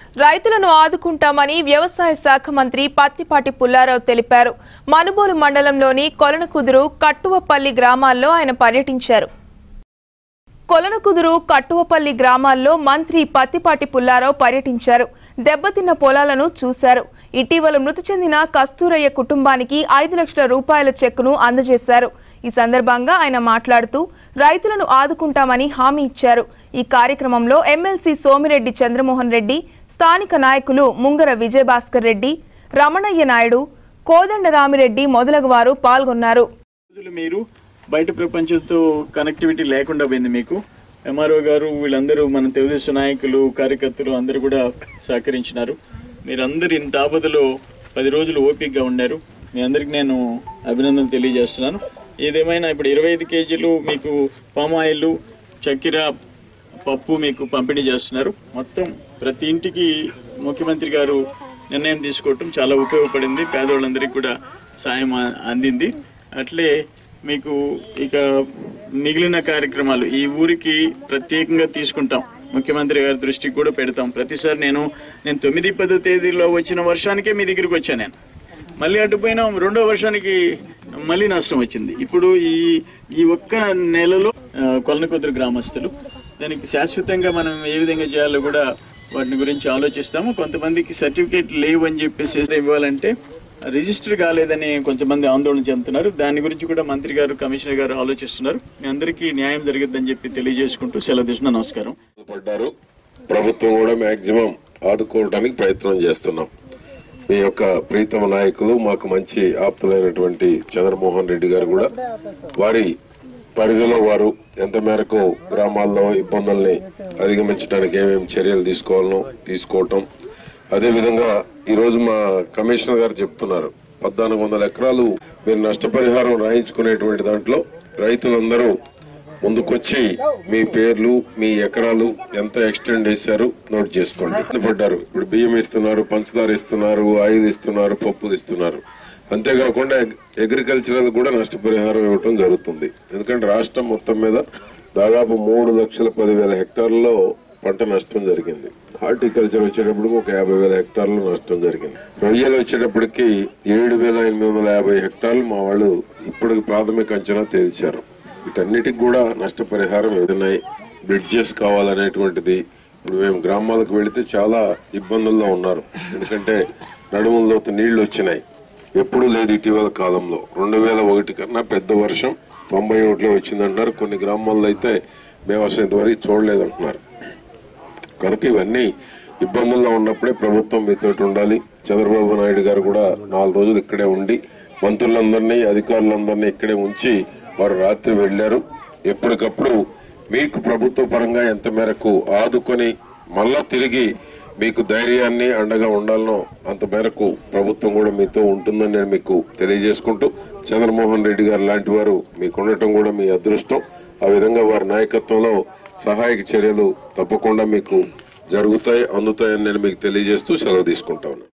రైతులను ఆదుకుంటామని వ్యవసాయ శాఖ మంత్రి పత్తిపాటి పుల్లారావు తెలిపారు మనుబోలు మండలంలోని కొలనకుదురు కట్టువపల్లి గ్రామాల్లో ఆయన పర్యటించారు కొలనకుదురు కట్టువపల్లి గ్రామాల్లో మంత్రి పత్తిపాటి పుల్లారావు పర్యటించారు దెబ్బతిన్న పొలాలను చూశారు ఇటీవల మృతి చెందిన కస్తూరయ్య కుటుంబానికి ఐదు లక్షల రూపాయల చెక్కును అందజేశారు ఈ సందర్భంగా ఆయన మాట్లాడుతూ రైతులను ఆదుకుంటామని హామీ ఇచ్చారు ఈ కార్యక్రమంలో ఎమ్మెల్సీ సోమిరెడ్డి చంద్రమోహన్ రెడ్డి స్థానిక నాయకులు ముంగర విజయభాస్కర్ రెడ్డి రమణయ్య నాయుడు కోదండరామిరెడ్డి మొదలగు వారు పాల్గొన్నారు రోజులు మీరు బయట ప్రపంచంతో కనెక్టివిటీ లేకుండా పోయింది మీకు ఎంఆర్ఓ గారు వీళ్ళందరూ మన తెలుగుదేశం నాయకులు కార్యకర్తలు అందరూ కూడా సహకరించినారు మీరందరూ ఇంత ఆపదలో పది రోజులు ఓపికగా ఉన్నారు మీ అందరికి నేను అభినందనలు తెలియజేస్తున్నాను ఏదేమైనా ఇప్పుడు ఇరవై ఐదు కేజీలు మీకు పామాయిల్ చక్కెర పప్పు మీకు పంపిణీ చేస్తున్నారు మొత్తం ప్రతి ఇంటికి ముఖ్యమంత్రి గారు నిర్ణయం తీసుకోవటం చాలా ఉపయోగపడింది పేదవాళ్ళందరికీ కూడా సాయం ఆ- అందింది అట్లే మీకు ఇక మిగిలిన కార్యక్రమాలు ఈ ఊరికి ప్రత్యేకంగా తీసుకుంటాం ముఖ్యమంత్రి గారి దృష్టికి కూడా పెడతాం ప్రతిసారి నేను నేను తొమ్మిది పదో తేదీలో వచ్చిన వర్షానికే మీ దగ్గరికి వచ్చాను నేను మళ్ళీ అటుపోయిన రెండో వర్షానికి మళ్ళీ నష్టం వచ్చింది ఇప్పుడు ఈ ఈ ఒక్క నెలలో ఆ, కొలనకుదురు గ్రామస్తులు దానికి శాశ్వతంగా మనం ఏ విధంగా చేయాలో కూడా వాటిని గురించి ఆలోచిస్తాము కొంతమందికి సర్టిఫికేట్ లేవు అని చెప్పేసి ఇవ్వాలంటే రిజిస్టర్ కాలేదని కొంతమంది ఆందోళన చెందుతున్నారు దాని గురించి కూడా మంత్రి గారు కమిషనర్ గారు ఆలోచిస్తున్నారు మీ అందరికీ న్యాయం జరిగిద్దని చెప్పి తెలియజేసుకుంటూ సెలవు తీసుకున్న నమస్కారం పడ్డారు ప్రభుత్వం కూడా మాక్సిమం ఆదుకోవడానికి ప్రయత్నం చేస్తున్నాం మీ యొక్క ప్రీతమ నాయకులు మాకు మంచి ఆప్తులైనటువంటి చంద్రమోహన్ రెడ్డి గారు కూడా వారి పరిధిలో వారు ఎంత మేరకు గ్రామాల్లో ఇబ్బందుల్ని అధిగమించడానికి ఏమేమి చర్యలు తీసుకోవాలనో తీసుకోవటం అదేవిధంగా ఈరోజు మా కమిషనర్ గారు చెప్తున్నారు పద్నాలుగు వందల ఎకరాలు మీరు నష్టపరిహారం రాయించుకునేటువంటి దాంట్లో రైతులందరూ ముందుకొచ్చి మీ పేర్లు మీ ఎకరాలు ఎంత ఎక్స్టెండ్ చేశారు నోట్ చేసుకోండి ఇబ్బంది పడ్డారు ఇప్పుడు బియ్యం ఇస్తున్నారు పంచదార ఇస్తున్నారు ఆయిల్ ఇస్తున్నారు పప్పులు ఇస్తున్నారు అంతేకాకుండా అగ్రికల్చరల్ కూడా నష్టపరిహారం ఇవ్వటం జరుగుతుంది ఎందుకంటే రాష్ట్రం మొత్తం మీద దాదాపు మూడు లక్షల పదివేల హెక్టార్లలో పంట నష్టం జరిగింది హార్టికల్చర్ వచ్చేటప్పుడు ఒక యాభై వేల హెక్టార్లు నష్టం జరిగింది రొయ్యలు వచ్చేటప్పటికి ఏడు వేల ఎనిమిది వందల యాభై హెక్టార్లు మా వాళ్ళు ఇప్పటికి ప్రాథమిక అంచనా తేల్చారు వీటన్నిటికి కూడా నష్టపరిహారం ఏదన్నాయి బ్రిడ్జెస్ కావాలనేటువంటిది ఇప్పుడు మేము గ్రామాలకు వెళితే చాలా ఇబ్బందుల్లో ఉన్నారు ఎందుకంటే నడుములలోతు నీళ్లు వచ్చినాయి ఎప్పుడూ లేదు ఇటీవల కాలంలో రెండు వేల ఒకటి కన్నా పెద్ద వర్షం తొంభై ఒకటిలో వచ్చిందంటున్నారు కొన్ని గ్రామాల్లో అయితే మేము అసలు ఇంతవరకు చూడలేదంటున్నారు కనుక ఇవన్నీ ఇబ్బందుల్లో ఉన్నప్పుడే ప్రభుత్వం మీతో ఉండాలి చంద్రబాబు నాయుడు గారు కూడా నాలుగు రోజులు ఇక్కడే ఉండి మంత్రులందరినీ అధికారులందరినీ ఇక్కడే ఉంచి వారు రాత్రి వెళ్లారు ఎప్పటికప్పుడు మీకు ప్రభుత్వ పరంగా ఎంత మేరకు ఆదుకొని మళ్ళా తిరిగి మీకు ధైర్యాన్ని అండగా ఉండాలనో అంత మేరకు ప్రభుత్వం కూడా మీతో ఉంటుందని నేను మీకు తెలియజేసుకుంటూ చంద్రమోహన్ రెడ్డి గారు లాంటి వారు మీకు ఉండటం కూడా మీ అదృష్టం ఆ విధంగా వారి నాయకత్వంలో సహాయక చర్యలు తప్పకుండా మీకు జరుగుతాయి అందుతాయని నేను మీకు తెలియజేస్తూ సెలవు తీసుకుంటా ఉన్నాను